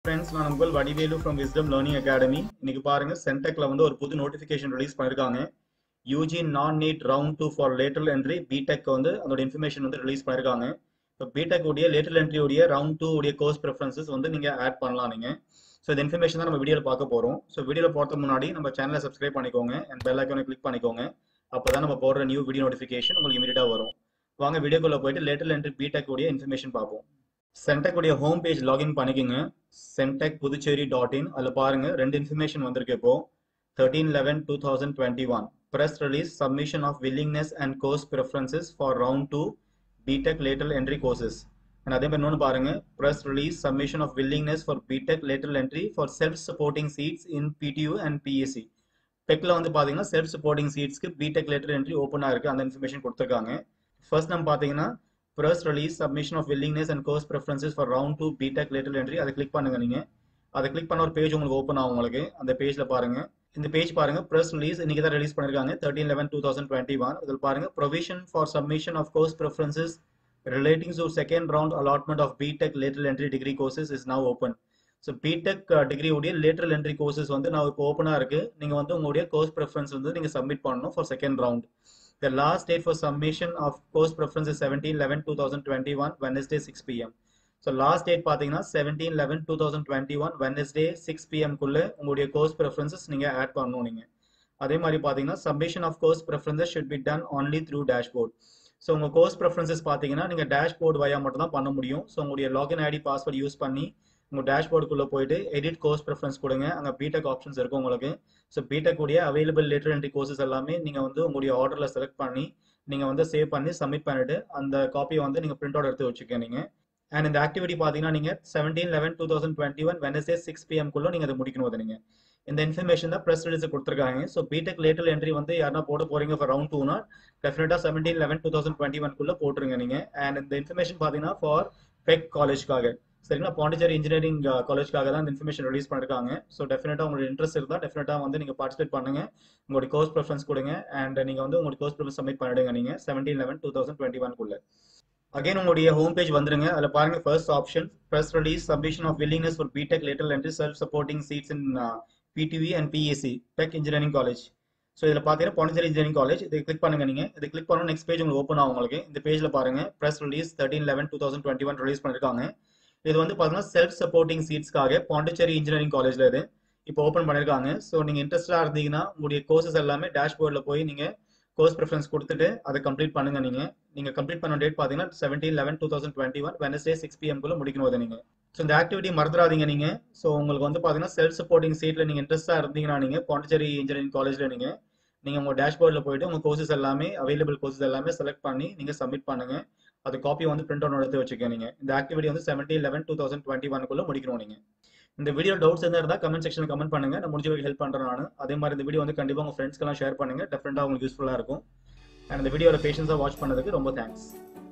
Friends நான் உங்கள் Vadivelu from Wisdom Learning Academy இன்னைக்கு பாருங்க சென்டெக்ல வந்து ஒரு புது நோட்டிஃபிகேஷன் ரிலீஸ் பண்ணிருக்காங்க UG non NEET round two for lateral entry BTech வந்து அதோட இன்ஃபர்மேஷன் வந்து ரிலீஸ் பண்ணிருக்காங்க இப்போ பிடெக் உடைய லேட்டரல் என்ட்ரி உடைய ரவுண்ட் டூ உடைய கோர்ஸ் ப்ரிஃபரன்சஸ் வந்து நீங்க ஆட் பண்ணலாம் நீங்க ஸோ இந்த இன்ஃபர்மேஷன் தான் நம்ம வீடியோவில் பார்க்க போறோம் ஸோ வீடியோவில் போகிறதுக்கு முன்னாடி நம்ம சேனலை சப்ஸ்கிரைப் பண்ணிக்கோங்க அண்ட் பெல் ஐக்கானை கிளிக் பண்ணிக்கோங்க அப்பதான் நம்ம போடுற நியூ வீடியோ நோட்டிஃபிகேஷன் உங்களுக்கு இமீடியட்டா வரும் வாங்க வீடியோக்குள்ள போயிட்டு லேட்டரல் என்ட்ரி பிடெக் உடைய இன்ஃபர்மேஷன் பார்ப்போம் சென்டெக் உடைய ஹோம் பேஜ் லாகின் பண்ணிக்கோங்க சென்டெக் புதுச்சேரி டாட் இன் அதில் பாருங்க ரெண்டு இன்ஃபர்மேஷன் வந்திருக்கு இப்போ thirteen eleven two thousand twenty one press release submission of willingness and course preferences for round two BTech lateral entry courses and அதே மாதிரி இன்னொன்று பாருங்க press release submission of willingness for BTech lateral entry for self supporting seats in PTU and BSc டெக்ல வந்து பார்த்தீங்கன்னா self supporting சீட்ஸ்க்கு BTech lateral entry ஓப்பனாக இருக்கு அந்த இன்ஃபர்மேஷன் கொடுத்துருக்காங்க ஃபர்ஸ்ட் நம்ம பார்த்தீங்கன்னா press release submission of willingness and course preferences for round two BTech lateral entry அதை கிளிக் பண்ணுங்க நீங்க அதை கிளிக் பண்ண ஒரு பேஜ் உங்களுக்கு ஓப்பன் ஆகும் உங்களுக்கு அந்த பேஜ்ல பாருங்க இந்த பேஜ் பாருங்க ப்ரெஸ் ரிலீஸ் இன்னைக்கு தான் ரிலீஸ் பண்ணிருக்காங்க thirteen eleven two thousand twenty one இதில் பாருங்க provision for submission of course preferences relating to second round allotment of BTech lateral entry degree courses is now open so BTech degree உடைய lateral entry courses வந்து நான் இப்போ ஓப்பனாக இருக்கு நீங்கள் வந்து உங்களுடைய கோர்ஸ் ப்ரிஃபரன்ஸ் வந்து நீங்கள் சப்மிட் பண்ணணும் for second round The last date for submission of course preference is 17 11 2021 Wednesday 6 pm. So last date பார்த்தீங்கன்னா seventeen eleven two thousand twenty one Wednesday six பிஎம்குள்ள உங்களுடைய கோர்ஸ் ப்ரிஃபரன்சஸ் நீங்கள் ஆட் பண்ணணும் நீங்கள் அதே மாதிரி பார்த்தீங்கன்னா submission of course preferences should be done only through dashboard so உங்கள் கோர்ஸ் ப்ரிஃபரன்சஸ் பார்த்தீங்கன்னா நீங்கள் டேஷ்போர்ட் வயா மட்டும் தான் பண்ண முடியும் ஸோ உங்களுடைய லாகின் ஐடி பாஸ்வேர்ட் யூஸ் பண்ணி உங்கள் டேஷ்போர்டுக்குள்ளே போயிட்டு எடிட் கோர்ஸ் ப்ரிஃபரன்ஸ் கொடுங்க அங்கே பிடெக் ஆப்ஷன்ஸ் இருக்கும் உங்களுக்கு ஸோ பிடெக் உடைய அவைலபிள் லேட்டர் என்ட்ரி கோர்சஸ் எல்லாமே நீங்கள் வந்து உங்களுடைய ஆர்டரில் செலக்ட் பண்ணி நீங்கள் வந்து சேவ் பண்ணி சப்மிட் பண்ணிட்டு அந்த காப்பியை வந்து நீங்கள் பிரிண்ட் அவுட் எடுத்து வச்சுக்க நீங்கள் அண்ட் இந்த ஆக்டிவிட்டி பார்த்தீங்கன்னா நீங்கள் seventeen eleven two thousand twenty one Wednesday six பிஎம்குள்ளே நீங்கள் அதை முடிக்கணும் அதை நீங்கள் இந்த இன்ஃபர்மேஷன் தான் ப்ரெஸ் ரிலீஸ் கொடுத்துருக்காங்க ஸோ பிடெக் லேட்டர் என்ட்ரி வந்து யாரா போட போறீங்க ஃபார் ரவுண்ட் டூனா டெஃபினட்டாக seventeen eleven two thousand twenty ஒன்குள்ளே போட்டுருங்க நீங்கள் அண்ட் இந்த இன்ஃபர்மேஷன் பார்த்தீங்கன்னா ஃபார் பெக் காலேஜ்க்காக சரிங்களா பாண்டிச்சேரி இன்ஜினியரிங் காலேஜ்க்காக தான் இந்த இன்ஃபர்மேஷன் ரிலீஸ் பண்ணிருக்காங்க ஸோ டெஃபினட்டா உங்களுக்கு இன்ட்ரெஸ்ட் இருந்தால் டெஃபினட்டா வந்து நீங்க பார்ட்டிசிபேட் பண்ணுங்க உங்களுடைய கோர்ஸ் ப்ரிஃபரன்ஸ் கொடுங்க அண்ட் நீங்க வந்து உங்களுடைய கோர்ஸ் ப்ரிஃபரன்ஸ் சப்மிட் பண்ணிடுங்க நீங்க seventeen eleven two thousand twenty ஒன்குள்ள அகைன் உங்களுடைய ஹோம் பேஜ் வந்துருங்க அதில் பாருங்க first option press release submission of willingness for BTech later entry self supporting seats in PTU and BSc tech engineering college so இதில் பார்த்தீங்கன்னா Pondicherry engineering college இதை click பண்ணுங்க நீங்க இது கிளிக் பண்ணணும் நெக்ஸ்ட் பேஜ் உங்களுக்கு ஓப்பன் ஆகும் உங்களுக்கு இந்த பேஜ்ல பாருங்க press release thirteen eleven two thousand twenty one release பண்ணிருக்காங்க இது வந்து பார்த்தீங்கன்னா செல்ஃப் சப்போர்ட்டிங் சீட்ஸ்க்காக பாண்டிச்சேரி இன்ஜினியரிங் காலேஜ்ல இது இப்போ ஓப்பன் பண்ணிருக்காங்க ஸோ நீங்க இன்ட்ரெஸ்டா இருந்தீங்கன்னா உங்களுடைய கோர்சஸ் எல்லாமே டேஷ்போர்டில் போய் நீங்க கோர்ஸ் ப்ரிஃபரன்ஸ் கொடுத்துட்டு அதை கம்ப்ளீட் பண்ணுங்க நீங்க நீங்க கம்ப்ளீட் பண்ண டேட் பார்த்தீங்கன்னா seventeen eleven two thousand twenty one Wednesday six பிஎம்குள்ள முடிக்கணும் அதை நீங்க ஸோ இந்த ஆக்டிவிட்டி மறந்துடாதீங்க நீங்க ஸோ உங்களுக்கு வந்து பார்த்தீங்கன்னா செல்ஃப் சப்போர்ட்டிங் சீட்ல நீங்க இன்ட்ரெஸ்டா இருந்தீங்கன்னா நீங்க பாண்டிச்சேரி இன்ஜினியரிங் காலேஜ்ல நீங்க நீங்க உங்க டேஷ்போர்டில் போயிட்டு உங்க கோர்சஸ் எல்லாமே அவைலபிள் கோர்சஸ் எல்லாமே செலக்ட் பண்ணி நீங்க சப்மிட் பண்ணுங்க அது காப்பி வந்து பிரிண்ட் அவுட் எடுத்து வச்சுக்க நீங்க இந்த ஆக்டிவிட்டி வந்து seventeen eleven two thousand twenty ஒன்குள்ள முடிக்கணும் நீங்க இந்த வீடியோ டவுட்ஸ் எதாவது இருந்தால் கமெண்ட் செக்ஷன் கமெண்ட் பண்ணுங்க நான் முடிஞ்ச வரைக்கும் ஹெல்ப் பண்றேன் நான் அதே மாதிரி இந்த வீடியோ வந்து கண்டிப்பாக உங்க ஃப்ரெண்ட்ஸ்க்கெல்லாம் ஷேர் பண்ணுங்க டெஃபினட்டாக உங்களுக்கு யூஸ்ஃபுல்லாக இருக்கும் அண்ட் இந்த வீடியோட பேஷன்ஸாக வாட்ச் பண்ணதுக்கு ரொம்ப தேங்க்ஸ்